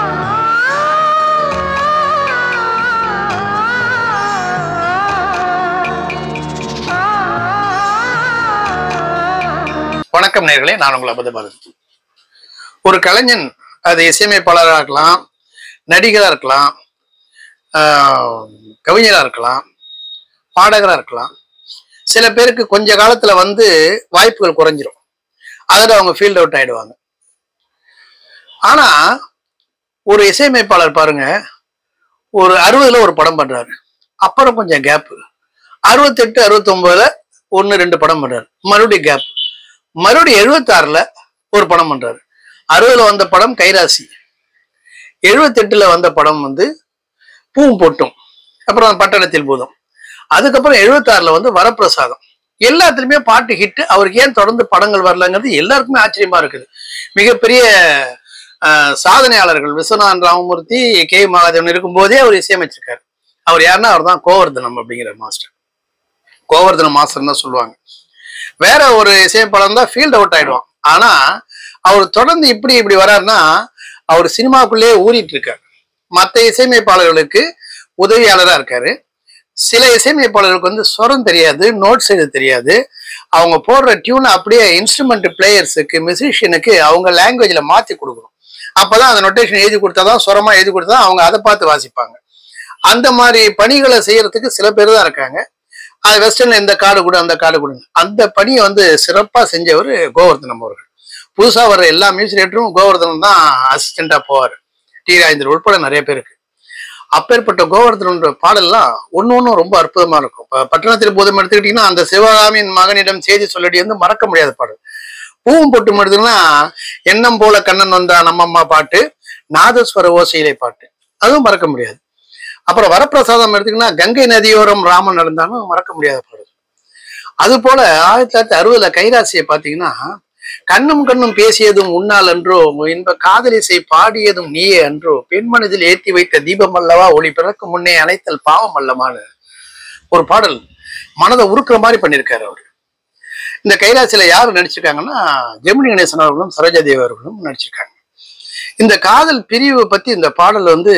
வணக்கம் நேர்களே நான் உங்கள் அபத பாரதி ஒரு கலைஞன் அது இசையமைப்பாளராக இருக்கலாம் நடிகராக இருக்கலாம் ஆஹ், கவிஞராக இருக்கலாம் பாடகராக இருக்கலாம் சில பேருக்கு கொஞ்ச காலத்துல வந்து வாய்ப்புகள் குறைஞ்சிரும் அதில் அவங்க ஃபீல்ட் அவுட் ஆயிடுவாங்க ஆனா ஒரு இசையமைப்பாளர் பாருங்க ஒரு அறுபதுல ஒரு படம் பண்றாரு அப்புறம் கொஞ்சம் கேப்பு அறுபத்தெட்டு அறுபத்தொன்பதுல ஒன்று ரெண்டு படம் பண்றாரு மறுபடியும் கேப் மறுபடியும் எழுபத்தாறுல ஒரு படம் பண்றாரு அறுபதுல வந்த படம் கைராசி எழுபத்தெட்டுல வந்த படம் வந்து பூவும் பொட்டும் அப்புறம் பட்டணத்தில் பூதம் அதுக்கப்புறம் எழுபத்தாறுல வந்து வரப்பிரசாதம் எல்லாத்துலயுமே பாட்டு ஹிட் அவருக்கு ஏன் தொடர்ந்து படங்கள் வரலங்கிறது எல்லாருக்குமே ஆச்சரியமா இருக்குது மிகப்பெரிய ஆஹ், சாதனையாளர்கள் விஸ்வநாதன் ராமமூர்த்தி கே மகாதேவன் இருக்கும்போதே அவர் இசையமைச்சிருக்காரு அவர் யாருன்னா அவர் தான் கோவர்தனம் அப்படிங்கிற மாஸ்டர் கோவர்தனம் மாஸ்டர் தான் சொல்லுவாங்க வேற ஒரு இசையமைப்பாளர் தான் ஃபீல்ட் அவுட் ஆயிடுவான் ஆனா அவர் தொடர்ந்து இப்படி இப்படி வர்றாருன்னா அவர் சினிமாக்குள்ளேயே ஊறிட்டு இருக்காரு மற்ற இசையமைப்பாளர்களுக்கு உதவியாளரா இருக்காரு சில இசையமைப்பாளர்களுக்கு வந்து ஸ்வரம் தெரியாது நோட்ஸ் எழுத தெரியாது அவங்க போடுற டியூனை அப்படியே இன்ஸ்ட்ருமெண்ட் பிளேயர்ஸுக்கு மியூசிஷியனுக்கு அவங்க லாங்குவேஜ்ல மாத்தி கொடுக்கணும் அப்பதான் அந்த நொட்டேஷன் எழுதி கொடுத்தாதான் ஸ்வரமா எழுதி கொடுத்தா அவங்க அதை பார்த்து வாசிப்பாங்க அந்த மாதிரி பணிகளை செய்யறதுக்கு சில பேர் தான் இருக்காங்க அது வெஸ்டர்ன்ல இந்த கார்டு கொடு அந்த கார்டு கொடுங்க அந்த பணியை வந்து சிறப்பா செஞ்சவர் கோவர்தனம் அவர்கள் புதுசா வர்ற எல்லா மியூசிக் கோவர்தனம் தான் அசிஸ்டண்டா போவார் டி ராஜேந்தர் உட்பட நிறைய பேருக்கு அப்பேற்பட்ட கோவர்தனன்ற பாடல்லாம் ஒண்ணு ஒன்றும் ரொம்ப அற்புதமா இருக்கும் இப்ப பட்டணத்தில் போதும் எடுத்துக்கிட்டீங்கன்னா அந்த சிவகாமியின் மகனிடம் செய்தி சொல்லடி வந்து மறக்க முடியாத பாடல் பூவும் பொட்டும் எடுத்தீங்கன்னா எண்ணம் போல கண்ணன் வந்தா நம்ம அம்மா பாட்டு நாதஸ்வர ஓசையிலே பாட்டு அதுவும் மறக்க முடியாது அப்புறம் வரப்பிரசாதம் எடுத்தீங்கன்னா கங்கை நதியோரம் ராமன் நடந்தாலும் மறக்க முடியாத பாடல் அது போல ஆயிரத்தி தொள்ளாயிரத்தி அறுபதுல கைராசியை பாத்தீங்கன்னா கண்ணும் கண்ணும் பேசியதும் உன்னால் அன்றோ இன்ப காதலிசை பாடியதும் நீயே அன்றோ பெண்மனதில் ஏற்றி வைத்த தீபம் அல்லவா ஒளி பிறக்கும் முன்னே அணைத்தல் பாவம் அல்லமான்னு ஒரு பாடல் மனதை உருக்குற மாதிரி பண்ணியிருக்காரு அவர் இந்த கைலாசில யார் நடிச்சிருக்காங்கன்னா ஜெமினி கணேசன் அவர்களும் சரோஜாதேவி அவர்களும் நடிச்சிருக்காங்க இந்த காதல் பிரிவு பத்தி இந்த பாடல் வந்து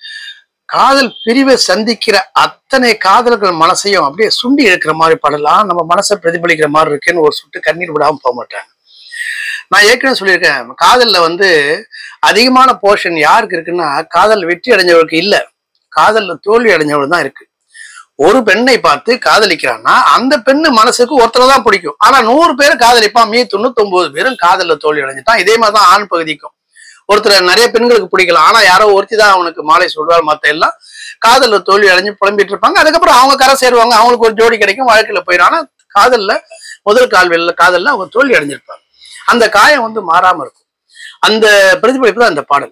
காதல் பிரிவை சந்திக்கிற அத்தனை காதல்கள் மனசையும் அப்படியே சுண்டி இழுக்கிற மாதிரி பாடலாம் நம்ம மனசை பிரதிபலிக்கிற மாதிரி இருக்குன்னு ஒரு சுட்டு கண்ணீர் விடாம போக மாட்டாங்க நான் ஏற்கனவே சொல்லியிருக்கேன் காதல்ல வந்து அதிகமான போர்ஷன் யாருக்கு இருக்குன்னா காதல் வெற்றி அடைஞ்சவருக்கு இல்ல காதல்ல தோல்வி அடைஞ்சவருக்கு தான் இருக்கு ஒரு பெண்ணை பார்த்து காதலிக்கிறான்னா அந்த பெண்ணு மனசுக்கு ஒருத்தரை தான் பிடிக்கும் ஆனா நூறு பேர் காதலிப்பான் மீ தொண்ணூத்தி ஒன்பது பேரும் காதல்ல தோல்வி அடைஞ்சிட்டான் இதே மாதிரி தான் ஆண் பகுதிக்கும் ஒருத்தர் நிறைய பெண்களுக்கு பிடிக்கலாம் ஆனா யாரோ ஒருத்தி தான் அவனுக்கு மாலை சொல்வார் மத்த எல்லாம் காதல்ல தோல்வி அடைஞ்சு புலம்பிட்டு இருப்பாங்க அதுக்கப்புறம் அவங்க கரை சேருவாங்க அவங்களுக்கு ஒரு ஜோடி கிடைக்கும் வாழ்க்கையில போயிடும் ஆனா காதல்ல முதல் கால்வெல்ல காதல்ல அவங்க தோல்வி அடைஞ்சிருப்பாங்க அந்த காயம் வந்து மாறாம இருக்கும் அந்த பிரதிபலிப்பு தான் அந்த பாடல்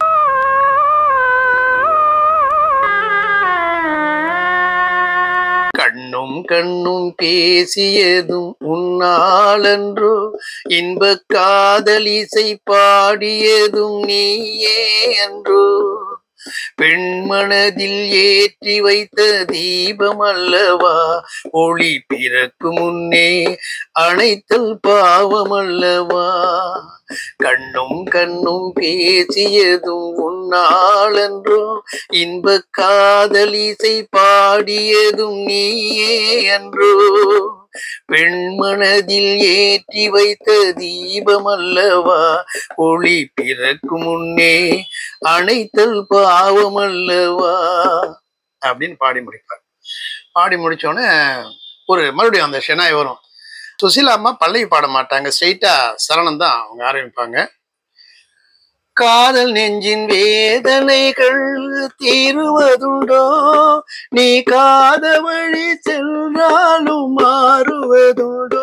கண்ணும் கண்ணும் பேசியதும் உன்னாலன்றோ இன்ப காதலிசை பாடியதும் நீயே அன்றோ பெண்மனதில் ஏற்றி வைத்த தீபம் அல்லவா ஒளி பிறக்கும் முன்னே அணைத்தல் பாவம் அல்லவா கண்ணும் கண்ணும் பேசியதும் உன்னாலன்றோ இன்ப காதலிசை பாடியதும் நீயே அன்றோ பெண்மனதில் ஏற்றி வைத்த தீபம் அல்லவா ஒளி பிறக்கும் முன்னே அணைத்தல் பாவம் அல்லவா அப்படின்னு பாடி முடிப்பார் பாடி முடிச்சோடனே ஒரு மறுபடியும் அந்த ஷெனாய் வரும் சுசிலா அம்மா பல்லவி பாட மாட்டாங்க ஸ்ட்ரெயிட்டா சரணம் தான் அவங்க ஆரம்பிப்பாங்க காதல் நெஞ்சின் வேதனைகள் தீருவதுண்டோ நீ காத வழி சென்றாலும் மாறுவதுண்டோ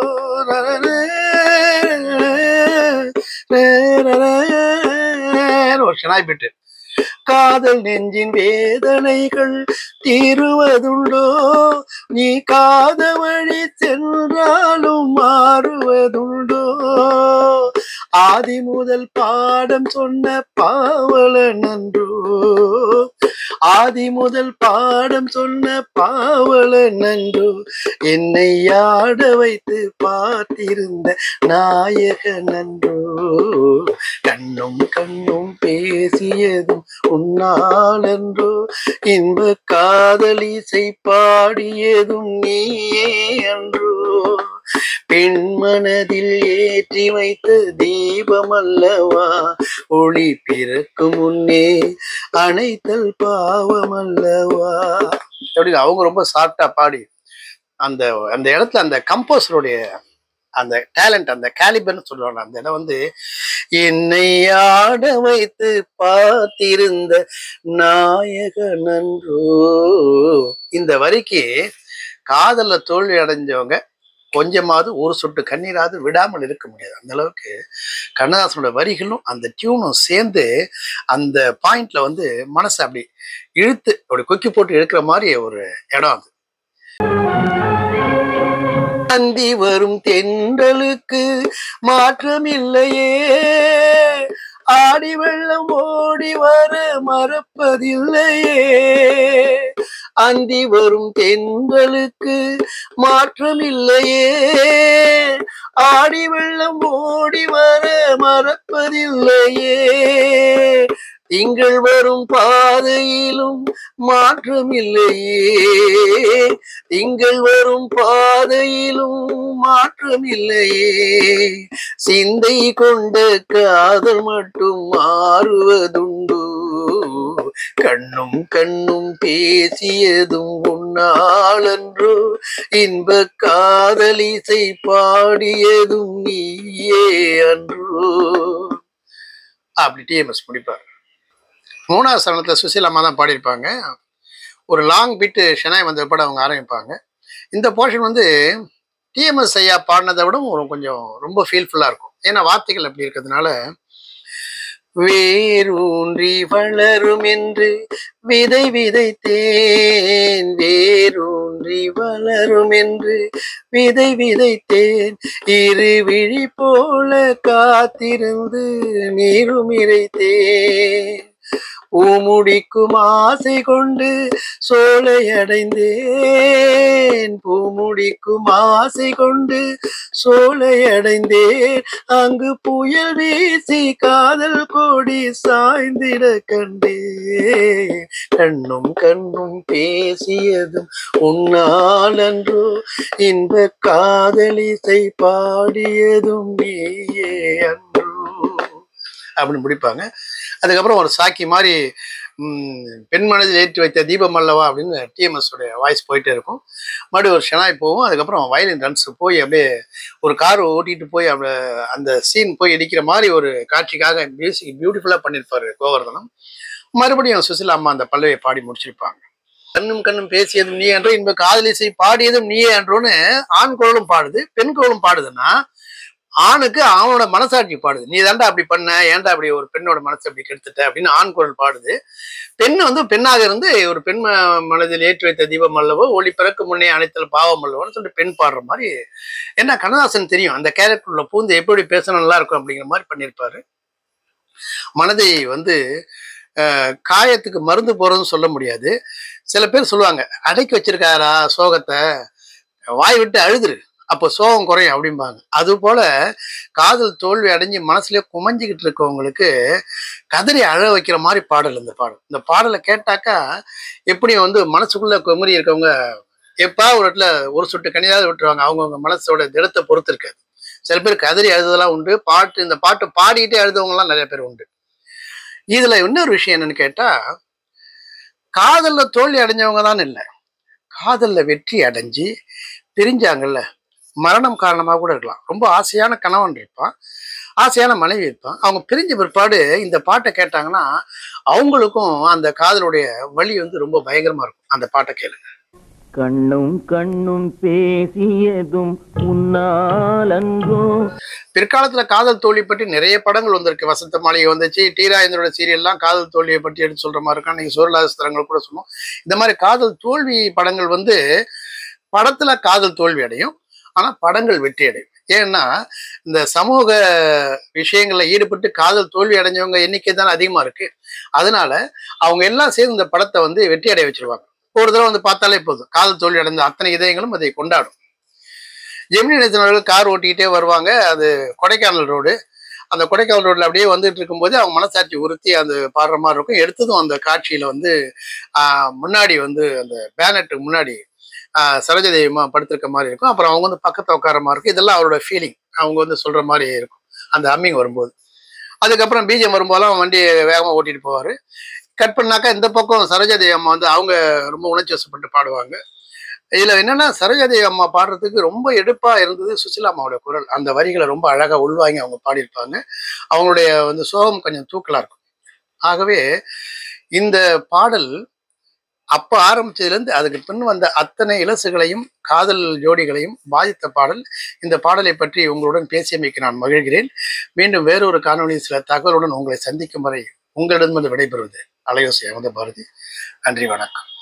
ஒரு ஷனாய் பிட்டு காதல் நெஞ்சின் வேதனைகள் தீருவதுண்டோ நீ காத வழி சென்றாலும் மாறுவதுண்டோ ஆதி முதல் பாடம் சொன்ன பாவலன் அன்றோ ஆதி முதல் பாடம் சொன்ன பாவல நன்றோ என்னை ஆட வைத்து பார்த்திருந்த நாயக நன்றோ கண்ணும் கண்ணும் பேசியதும் உன்னாலன்றோ இன்ப காதலிசை பாடியதும் நீயே அன்றோ பெண் மனதில் ஏற்றி வைத்த தீபம் அல்லவா ஒளி பிறக்கும் முன்னே அணைத்தல் பாவம் அல்லவா அப்படின்னு அவங்க ரொம்ப சாஃப்டா பாடி அந்த அந்த இடத்துல அந்த கம்போசருடைய அந்த டேலண்ட் அந்த கேலிபர்னு சொல்லுவாங்க அந்த இடம் வந்து என்னை ஆட வைத்து பார்த்திருந்த நாயக நன்றோ இந்த வரிக்கு காதல்ல தோல்வி அடைஞ்சவங்க கொஞ்சமாவது ஒரு சொட்டு கண்ணீராவது விடாமல் இருக்க முடியாது அந்த அளவுக்கு கண்ணதாசனோட வரிகளும் அந்த டியூனும் சேர்ந்து அந்த பாயிண்ட்ல வந்து மனசை அப்படி இழுத்து அப்படி கொக்கி போட்டு இழுக்கிற மாதிரி ஒரு இடம் அது அந்தி வரும் தென்றலுக்கு மாற்றம் இல்லையே ஆடி வெள்ளம் ஓடி வர மறப்பதில்லையே அந்தி வரும் தென்றலுக்கு மாற்றம் இல்லையே ஆடி வெள்ளம் ஓடி வர மறப்பதில்லையே திங்கள் வரும் பாதையிலும் மாற்றம் இல்லையே திங்கள் வரும் பாதையிலும் மாற்றம் இல்லையே சிந்தை கொண்ட காதல் மட்டும் மாறுவதுண்டு கண்ணும் கண்ணும் பேசியதும் உன்னாலன்றோ இன்ப காதலிசை பாடியதும் நீயே அன்றோ அப்படி டிஎம்எஸ் முடிப்பார் மூணாவது சரணத்தில் சுசீலாமா தான் பாடியிருப்பாங்க ஒரு லாங் பீட்டு ஷெனாய் வந்த படம் அவங்க ஆரம்பிப்பாங்க இந்த போர்ஷன் வந்து டிஎம்எஸ் ஐயா பாடினதை விட ஒரு கொஞ்சம் ரொம்ப ஃபீல்ஃபுல்லாக இருக்கும் ஏன்னா வார்த்தைகள் அப்படி இருக்கிறதுனால வேரூன்றி வளரும் என்று விதை விதைத்தேன் வேரூன்றி வளரும் என்று விதை விதைத்தேன் இரு விழி போல காத்திருந்து நீரும் இறைத்தேன் பூமுடிக்கும் ஆசை கொண்டு சோலை அடைந்தேன் பூமுடிக்கும் ஆசை கொண்டு சோலை அடைந்தேன் அங்கு புயல் வீசி காதல் கோடி சாய்ந்திட கண்டேன் கண்ணும் கண்ணும் பேசியதும் உன்னால் அன்றோ இன்ப காதலிசை பாடியதும் நீயே அன்றோ அப்படின்னு முடிப்பாங்க அதுக்கப்புறம் ஒரு சாக்கி மாதிரி ம், பெண் மனதில் ஏற்றி வைத்த தீபம் அல்லவா அப்படின்னு டிஎம்எஸ் உடைய வாய்ஸ் போயிட்டே இருக்கும் மறுபடியும் ஒரு ஷெனாய் போகும் அதுக்கப்புறம் வயலின் ரன்ஸ் போய் அப்படியே ஒரு கார் ஓட்டிட்டு போய் அப்படி அந்த சீன் போய் இடிக்கிற மாதிரி ஒரு காட்சிக்காக மியூசிக் பியூட்டிஃபுல்லாக பண்ணியிருப்பாரு கோவர்தனம் மறுபடியும் சுசிலா அம்மா அந்த பல்லவியை பாடி முடிச்சிருப்பாங்க கண்ணும் கண்ணும் பேசியதும் நீ என்றோ இன்ப காதலிசை பாடியதும் நீயே என்றோன்னு ஆண் குரலும் பாடுது பெண் குரலும் பாடுதுன்னா ஆணுக்கு அவனோட மனசாட்சி பாடுது நீ தாண்டா அப்படி பண்ண ஏன்டா அப்படி ஒரு பெண்ணோட மனசை அப்படி கெடுத்துட்ட அப்படின்னு ஆண் குரல் பாடுது பெண் வந்து பெண்ணாக இருந்து ஒரு பெண் ம- மனதில் ஏற்றி வைத்த தீபம் அல்லவோ ஒளி பிறக்கு முன்னே அனைத்தல் பாவம் அல்லவோன்னு சொல்லிட்டு பெண் பாடுற மாதிரி என்ன கண்ணதாசன் தெரியும் அந்த கேரக்டர்ல பூந்து எப்படி பேசணும் நல்லா இருக்கும் அப்படிங்கிற மாதிரி பண்ணியிருப்பாரு மனதை வந்து அஹ், காயத்துக்கு மருந்து போறதுன்னு சொல்ல முடியாது சில பேர் சொல்லுவாங்க அடக்கி வச்சிருக்காரா சோகத்தை வாய் விட்டு அழுதுரு அப்போ சோகம் குறையும் அப்படிம்பாங்க அது போல காதல் தோல்வி அடைஞ்சு மனசுலயே குமஞ்சிக்கிட்டு இருக்கவங்களுக்கு கதறி அழ வைக்கிற மாதிரி பாடல் இந்த பாடல் இந்த பாடலை கேட்டாக்கா எப்படி வந்து மனசுக்குள்ள குமரி இருக்கவங்க எப்பா ஒரு இடத்துல ஒரு சொட்டு கனியாவது விட்டுருவாங்க அவங்கவுங்க மனசோட திடத்தை பொறுத்து இருக்காது சில பேர் கதறி அழுதெல்லாம் உண்டு பாட்டு இந்த பாட்டு பாடிக்கிட்டே அழுதவங்கலாம் நிறைய பேர் உண்டு இதுல இன்னொரு விஷயம் என்னன்னு கேட்டா காதல்ல தோல்வி அடைஞ்சவங்க தான் இல்லை காதல்ல வெற்றி அடைஞ்சு பிரிஞ்சாங்கல்ல மரணம் காரணமாக கூட இருக்கலாம் ரொம்ப ஆசையான கணவன் இருப்பான் ஆசையான மனைவி இருப்பான் அவங்க பிரிஞ்ச பிற்பாடு இந்த பாட்டை கேட்டாங்கன்னா அவங்களுக்கும் அந்த காதலுடைய வலி வந்து ரொம்ப பயங்கரமா இருக்கும் அந்த பாட்டை கேளுங்க கண்ணும் கண்ணும் பேசியதும் உன்னாலன்றோ பிற்காலத்துல காதல் தோல்வி பற்றி நிறைய படங்கள் வந்திருக்கு வசந்த மாளிகை வந்துச்சு டி ராஜேந்திரோட சீரியல்லாம் காதல் தோல்வியை பற்றி எடுத்து சொல்ற மாதிரி இருக்கா நீங்க சூரலாசிரங்கள் கூட சொன்னோம் இந்த மாதிரி காதல் தோல்வி படங்கள் வந்து படத்துல காதல் தோல்வி அடையும் ஆனா படங்கள் வெற்றி அடையும் ஏன்னா இந்த சமூக விஷயங்கள்ல ஈடுபட்டு காதல் தோல்வி அடைஞ்சவங்க எண்ணிக்கை தான் அதிகமா இருக்கு அதனால அவங்க எல்லாம் சேர்ந்து இந்த படத்தை வந்து வெற்றி அடைய வச்சிருவாங்க ஒரு தடவை வந்து பார்த்தாலே போதும் காதல் தோல்வி அடைந்த அத்தனை இதயங்களும் அதை கொண்டாடும் ஜெமினி நேசன் அவர்கள் கார் ஓட்டிக்கிட்டே வருவாங்க அது கொடைக்கானல் ரோடு அந்த கொடைக்கானல் ரோட்ல அப்படியே வந்துட்டு இருக்கும்போது அவங்க மனசாட்சி உறுத்தி அது பாடுற மாதிரி இருக்கும் எடுத்ததும் அந்த காட்சியில வந்து ஆஹ், முன்னாடி வந்து அந்த பேனட்டு முன்னாடி ஆஹ், சரோஜதேவிமா படுத்திருக்க மாதிரி இருக்கும் அப்புறம் அவங்க வந்து பக்கத்துல உட்கார மாதிரி இருக்கும் இதெல்லாம் அவரோட ஃபீலிங் அவங்க வந்து சொல்ற மாதிரி இருக்கும் அந்த அம்மிங் வரும்போது அதுக்கப்புறம் பிஜிஎம் வரும்போதெல்லாம் வண்டியை வேகமாக ஓட்டிட்டு போவார் கட் பண்ணாக்கா இந்த பக்கம் சரோஜாதேவி அம்மா வந்து அவங்க ரொம்ப உணர்ச்சி வசப்பட்டு பாடுவாங்க இதுல என்னன்னா சரோஜாதேவி அம்மா பாடுறதுக்கு ரொம்ப எடுப்பா இருந்தது சுசிலா அம்மாவோட குரல் அந்த வரிகளை ரொம்ப அழகா உள்வாங்கி அவங்க பாடியிருப்பாங்க அவங்களுடைய வந்து சோகம் கொஞ்சம் தூக்கலா இருக்கும் ஆகவே இந்த பாடல் அப்ப ஆரம்பிச்சதுலேருந்து அதுக்கு பின் வந்த அத்தனை இலசுகளையும் காதல் ஜோடிகளையும் பாதித்த பாடல் இந்த பாடலை பற்றி உங்களுடன் பேசியமைக்கு நான் மகிழ்கிறேன் மீண்டும் வேறொரு காணொளியில் சில தகவலுடன் உங்களை சந்திக்கும் வரை உங்களிடமிருந்து விடைபெறுவது அலையோசி அமத பாரதி நன்றி வணக்கம்